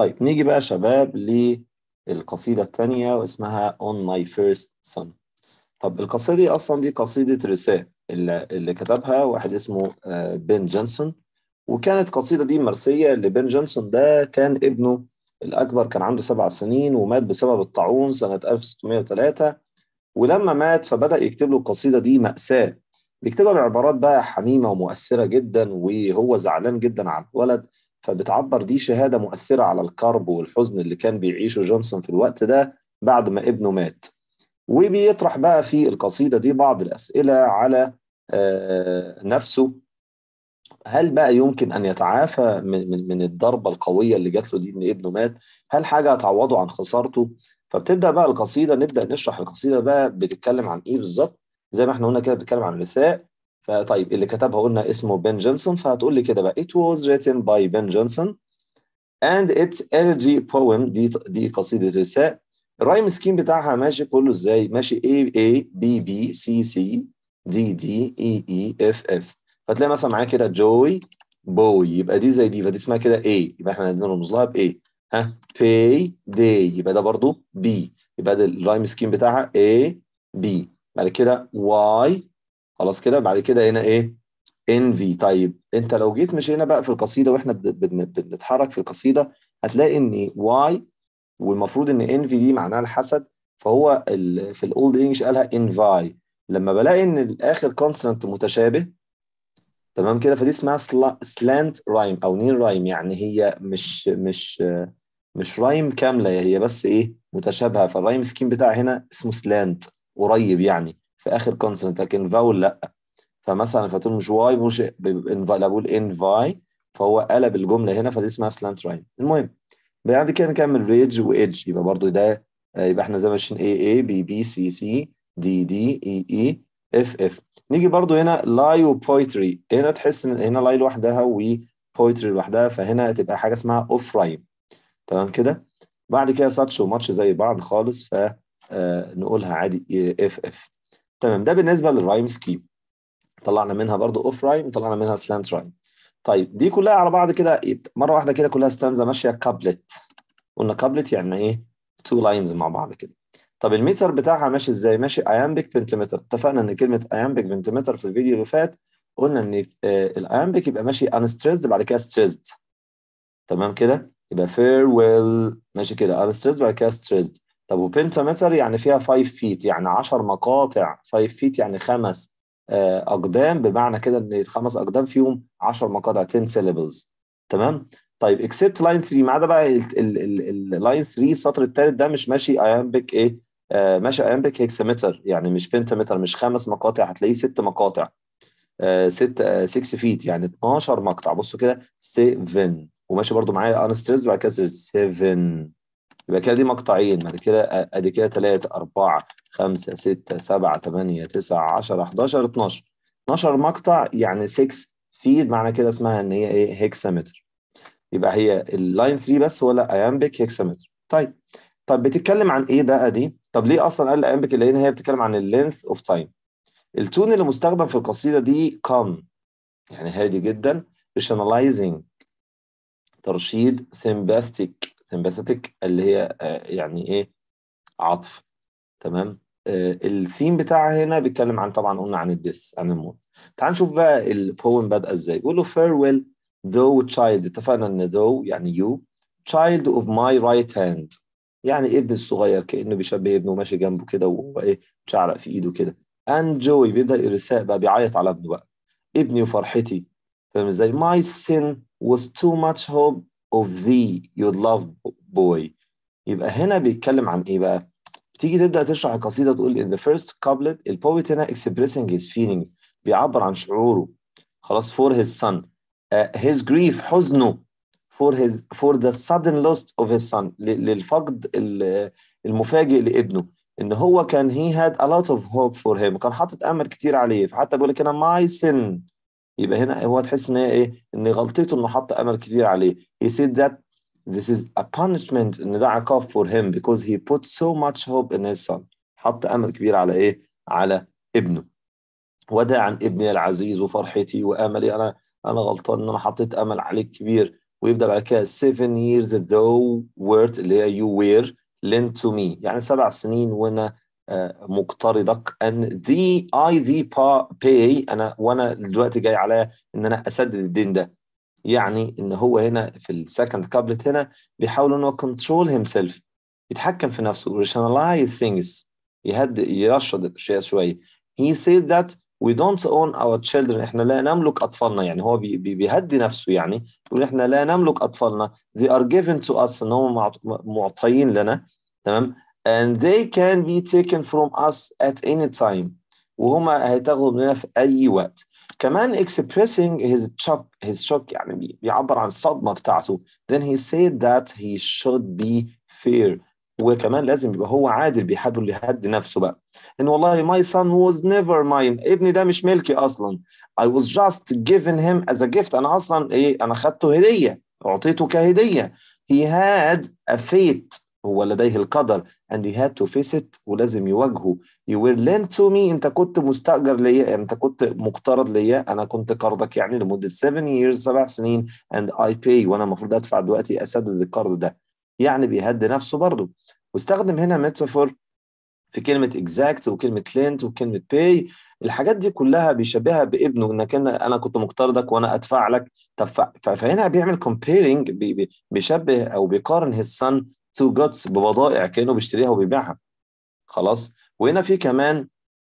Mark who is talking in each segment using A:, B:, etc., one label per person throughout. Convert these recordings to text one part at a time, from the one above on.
A: طيب نيجي بقى شباب للقصيدة الثانية واسمها On My First Son طب القصيدة دي أصلا دي قصيدة رساء اللي, اللي كتبها واحد اسمه بن جونسون وكانت قصيدة دي مرثية لبن جونسون ده كان ابنه الأكبر كان عنده سبع سنين ومات بسبب الطاعون سنة 1603 ولما مات فبدأ يكتب له القصيدة دي مأساة بيكتبها بعبارات بقى حميمة ومؤثرة جدا وهو زعلان جدا على الولد فبتعبر دي شهادة مؤثرة على الكرب والحزن اللي كان بيعيشه جونسون في الوقت ده بعد ما ابنه مات وبيطرح بقى في القصيدة دي بعض الأسئلة على نفسه هل بقى يمكن أن يتعافى من, من, من الضربة القوية اللي جات له دي إن ابنه مات هل حاجة هتعوضه عن خسارته فبتبدأ بقى القصيدة نبدأ نشرح القصيدة بقى بتتكلم عن إيه بالظبط زي ما احنا قلنا كده بتتكلم عن الرثاء فطيب اللي كتبها قلنا اسمه بن جونسون فهتقول لي كده بقى it was written by Ben Johnson and its elegy poem دي دي قصيدة رثاء الرايم سكيم بتاعها ماشي كله ازاي ماشي A A B B C C D D E E F F فتلاقي مثلا معايا كده جوي بوي يبقى دي زي دي فدي اسمها كده A يبقى احنا هنرمز لها ب A ها pay day يبقى ده برضو B يبقى ده الرايم سكيم بتاعها A B بعد كده Y خلاص كده بعد كده هنا ايه envy طيب انت لو جيت مشينا بقى في القصيده واحنا بنتحرك في القصيده هتلاقي ان Y والمفروض ان envy دي معناها الحسد فهو في الاولد انجلش قالها envy لما بلاقي ان الاخر كونسونانت متشابه تمام كده فدي اسمها سلانت رايم او نير رايم يعني هي مش مش مش رايم كامله هي بس ايه متشابهه فالرايم سكيم بتاعها هنا اسمه سلانت قريب يعني في اخر كونسونانت لكن فاول لا فمثلا فتقول مش واي مش لا بقول ان فاي فهو قلب الجمله هنا فدي اسمها سلانت رايم المهم بعد كده نكمل ريج وايدج يبقى برضو ده يبقى احنا زي ما ماشيين اي اي بي بي سي سي دي دي اي اي اف اف نيجي برضو هنا لاي وبويتري هنا تحس ان هنا لاي لوحدها وبويتري لوحدها فهنا هتبقى حاجه اسمها اوف رايم تمام كده بعد كده ساتش وماتش زي بعض خالص فنقولها عادي اف اف تمام ده بالنسبه للرايم سكيم طلعنا منها برضو اوف رايم طلعنا منها سلانت رايم طيب دي كلها على بعض كده مره واحده كده كلها ستانزا ماشيه كابلت قلنا كابلت يعني ايه تو لاينز مع بعض كده طب الميتر بتاعها ماشي ازاي ماشي ايامبيك بنتمتر اتفقنا ان كلمه ايامبيك بنتمتر في الفيديو اللي فات قلنا ان الايامبيك يبقى ماشي unstressed بعد كده stressed تمام كده يبقى farewell ماشي كده unstressed بعد كده stressed طب وبنتامتر يعني فيها 5 فيت يعني 10 مقاطع 5 فيت يعني خمس اقدام بمعنى كده ان الخمس اقدام فيهم 10 مقاطع 10 syllables تمام طيب اكسبت لاين 3 ما عدا بقى اللاين 3 السطر الثالث ده مش ماشي ايامبيك ايه آه ماشي ايامبيك هيكسامتر يعني مش بنتامتر مش خمس مقاطع هتلاقيه ست مقاطع آه ست آه 6 فيت يعني 12 مقطع بصوا كده 7 وماشي برده معايا انستريس بعد كده 7 يبقى كده دي مقطعين بعد كده ادي كده 3 4 5 6 7 8 9 10 11 12 12 مقطع يعني 6 فيت معنى كده اسمها ان هي ايه هيكسامتر يبقى هي اللاين 3 بس ولا ايامبيك هيكسامتر طيب طب بتتكلم عن ايه بقى دي طب ليه اصلا قال ايامبيك اللي هنا هي بتتكلم عن اللينث اوف تايم التون اللي مستخدم في القصيده دي calm يعني هادي جدا rationalizing ترشيد sympathetic sympathetic اللي هي يعني ايه عطف تمام آه الثيم بتاعها هنا بيتكلم عن طبعا قلنا عن الديس عن الموت تعال نشوف بقى البويم بادئه ازاي بيقول له farewell though child اتفقنا ان though يعني you child of my right hand يعني ابن الصغير كانه بيشبه ابنه ماشي جنبه كده وهو ايه مشعلق في ايده كده and joy بيبدا الرساء بقى بيعيط على ابنه بقى ابني وفرحتي فاهم ازاي my sin was too much hope of thee you love boy يبقى هنا بيتكلم عن ايه بقى بتيجي تبدا تشرح القصيده تقول in the first couplet البويت هنا expressing his feelings بيعبر عن شعوره خلاص for his son uh, his grief حزنه for his for the sudden loss of his son للفقد المفاجئ لابنه ان هو كان he had a lot of hope for him كان حاطط امل كتير عليه فحتى بيقول لك هنا my sin يبقى هنا هو تحس ان هي ايه ان غلطته انه حط امل كتير عليه he said that this is a punishment ان ده عقاب for him because he put so much hope in his son حط امل كبير على ايه على ابنه وداعا ابني العزيز وفرحتي واملي انا انا غلطان ان انا حطيت امل عليك كبير ويبدا بعد كده seven years thou wert اللي هي you were lent to me يعني سبع سنين وانا آه، مقترضك and the I the pay انا وانا دلوقتي جاي عليا ان انا اسدد الدين ده يعني ان هو هنا في السكند كابلت هنا بيحاول ان هو كنترول هيم سيلف يتحكم في نفسه rationalize things يهدئ يرشد الاشياء شويه he said that we don't own our children احنا لا نملك اطفالنا يعني هو بي بيهدي نفسه يعني يقول احنا لا نملك اطفالنا they are given to us ان هم معطيين لنا تمام and they can be taken from us at any time وهما هيتاخدوا مننا في اي وقت كمان expressing his shock his shock يعني بيعبر عن الصدمه بتاعته then he said that he should be fair وكمان لازم يبقى هو عادل بيحاول يهدي نفسه بقى ان والله my son was never mine ابني ده مش ملكي اصلا I was just given him as a gift انا اصلا ايه انا خدته هديه اعطيته كهديه he had a fate هو لديه القدر and he had to face it ولازم يواجهه you were lent to me انت كنت مستأجر ليا انت كنت مقترض ليا انا كنت قرضك يعني لمدة 7 years سبع سنين and I pay وانا المفروض ادفع دلوقتي اسدد القرض ده يعني بيهدي نفسه برضه واستخدم هنا ميتافور في كلمة exact وكلمة lent وكلمة pay الحاجات دي كلها بيشبهها بابنه انك انا كنت مقترضك وانا ادفع لك طب فهنا بيعمل comparing بيشبه او بيقارن his son تو جودز ببضائع كانه بيشتريها وبيبيعها خلاص وهنا في كمان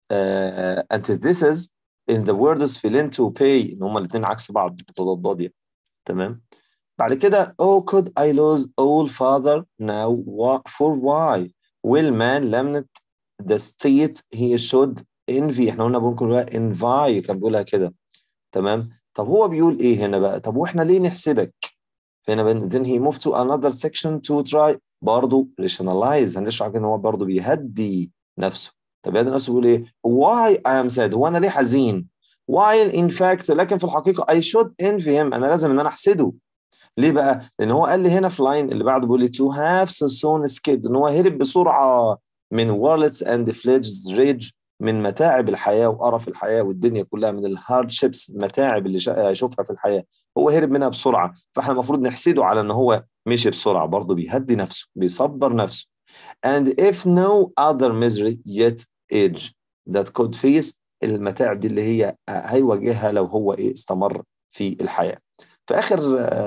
A: uh, antithesis in the words في lend to pay ان هما الاثنين عكس بعض متضادات يعني تمام بعد كده oh could I lose all father now for why will man lamnet the state he should envy احنا قلنا ممكن بقى envy كان بيقولها كده تمام طب هو بيقول ايه هنا بقى طب واحنا ليه نحسدك هنا then he moved to another section to try برضه rationalize هنشرح ان هو برضه بيهدي نفسه طب يهدي نفسه بيقول ايه why I am sad هو انا ليه حزين while in fact لكن في الحقيقه I should envy him انا لازم ان انا احسده ليه بقى؟ لان هو قال لي هنا في لاين اللي بعده بيقول لي to have so soon escaped ان هو هرب بسرعه من warlets and fledged rage من متاعب الحياه وقرف الحياه والدنيا كلها من الهاردشيبس المتاعب اللي هيشوفها في الحياه هو هرب منها بسرعه فاحنا المفروض نحسده على ان هو مشي بسرعه برضه بيهدي نفسه بيصبر نفسه and if no other misery yet age that could face المتاعب دي اللي هي هيواجهها لو هو ايه استمر في الحياه في اخر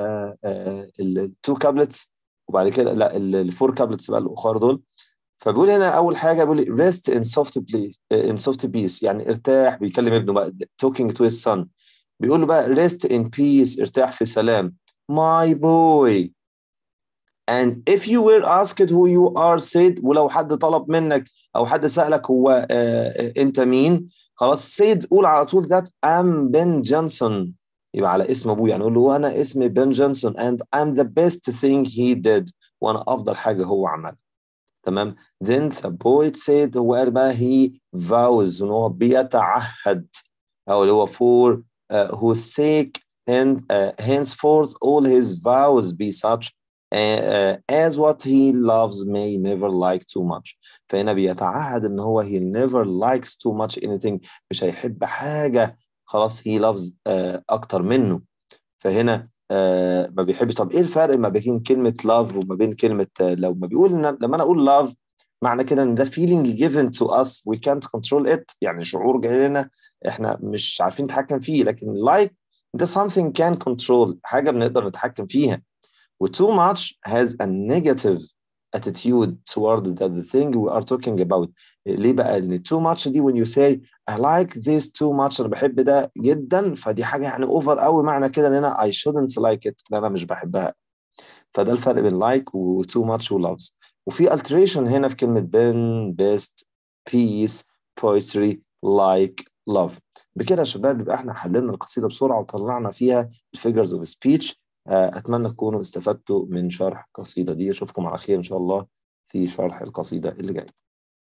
A: التو كابلتس وبعد كده لا الفور كابلتس بقى الاخر دول فبيقول هنا اول حاجه بيقول ريست ان سوفت بليس ان سوفت بيس يعني ارتاح بيكلم ابنه بقى توكينج تو his son بيقول له بقى rest in peace ارتاح في سلام my boy and if you were asked who you are said ولو حد طلب منك او حد سالك هو آه انت مين خلاص said قول على طول that I'm Ben Johnson يبقى على اسم ابوه يعني قول له انا اسمي بن جونسون and I'm the best thing he did وانا افضل حاجه هو عملها تمام then the poet said هو قال بقى he vows ان هو بيتعهد او اللي هو for uh, whose sake and uh, henceforth all his vows be such uh, as what he loves may never like too much فهنا بيتعهد ان هو he never likes too much anything مش هيحب حاجه خلاص he loves uh, اكتر منه فهنا uh, ما بيحبش طب ايه الفرق ما بين كلمه love وما بين كلمه uh, لو ما بيقول إن لما انا اقول love معنى كده ان ده feeling given to us we can't control it يعني شعور جاي لنا احنا مش عارفين نتحكم فيه لكن like ده something can control حاجه بنقدر نتحكم فيها و too much has a negative attitude toward the, the thing we are talking about ليه بقى ان too much دي when you say I like this too much انا بحب ده جدا فدي حاجه يعني اوفر قوي معنى كده ان انا I shouldn't like it ده انا مش بحبها فده الفرق بين like و too much و loves وفي alteration هنا في كلمه been best peace poetry like love بكده يا شباب يبقى احنا حللنا القصيده بسرعه وطلعنا فيها الفيجرز اوف سبيتش اتمنى تكونوا استفدتوا من شرح القصيده دي اشوفكم على خير ان شاء الله في شرح القصيده اللي جايه